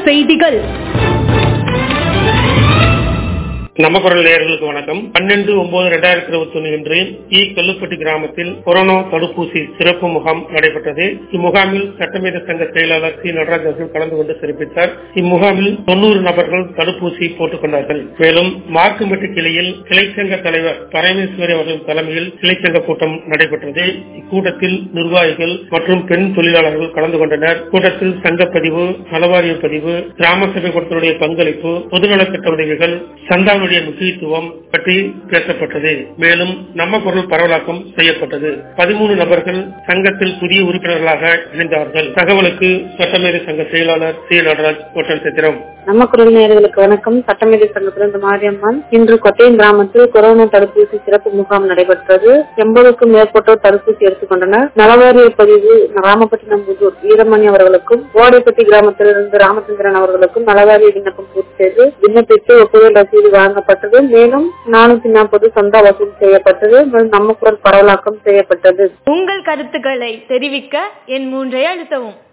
செய்திகள் நம்ம குரல் நேயர்களுக்கு வணக்கம் பன்னெண்டு ஒன்பது ரெண்டாயிரத்தி இருபத்தி ஒன்னு இன்று இ கல்லுப்பட்டி கிராமத்தில் கொரோனா தடுப்பூசி சிறப்பு முகாம் நடைபெற்றது இம்முகாமில் சட்டமேத சங்க செயலாளர் சி நடராஜ் அவர்கள் கலந்து கொண்டு சிறப்பித்தார் இம்முகாமில் தொண்ணூறு நபர்கள் தடுப்பூசி போட்டுக் கொண்டார்கள் மேலும் மார்க்கும்பட்டி கிளையில் கிளைச்சங்க தலைவர் பரமேஸ்வரி அவர்களின் தலைமையில் கிளைச்சங்க கூட்டம் நடைபெற்றது இக்கூட்டத்தில் நிர்வாகிகள் மற்றும் பெண் தொழிலாளர்கள் கலந்து கொண்டனர் கூட்டத்தில் சங்கப்பதிவு நலவாரிய பதிவு கிராம சபை கொடுத்தனுடைய பங்களிப்பு பொதுநலத்திட்ட உதவிகள் சந்தாவுடைய முக்கியத்துவம் பற்றி பேசப்பட்டது மேலும் நம்ம குரல் பரவலாக்கம் செய்யப்பட்டது பதிமூணு நபர்கள் சங்கத்தில் புதிய உறுப்பினர்களாக இணைந்தார்கள் தகவலுக்கு சட்டமேதை சங்க செயலாளர் சி நடராஜ் கோட்டன் சித்திரம் நம்ம குரல் நேயர்களுக்கு வணக்கம் சட்டமேதை சங்கத்திலிருந்து மாரியம்மன் இன்று கொட்டையம் கிராமத்தில் கொரோனா தடுப்பூசி சிறப்பு முகாம் நடைபெற்றது எண்பதுக்கும் மேற்பட்டோர் தடுப்பூசி எடுத்துக் கொண்டனர் நலவாரிய பதிவு ராமபட்டினம் புதூர் வீரமணி அவர்களுக்கும் ஓடைப்பட்டி கிராமத்திலிருந்து ராமச்சந்திரன் அவர்களுக்கும் நலவாரிய விண்ணப்பம் பூர்த்தி செய்து விண்ணப்பித்து ஒப்புதல் ரசீது வழங்கப்பட்டது மேலும் நானூத்தி நாற்பது சந்தா வசூல் செய்யப்பட்டது மேலும் நம்ம குரல் பரவலாக்கம் செய்யப்பட்டது உங்கள் கருத்துக்களை தெரிவிக்க என் மூன்றை அழுத்தவும்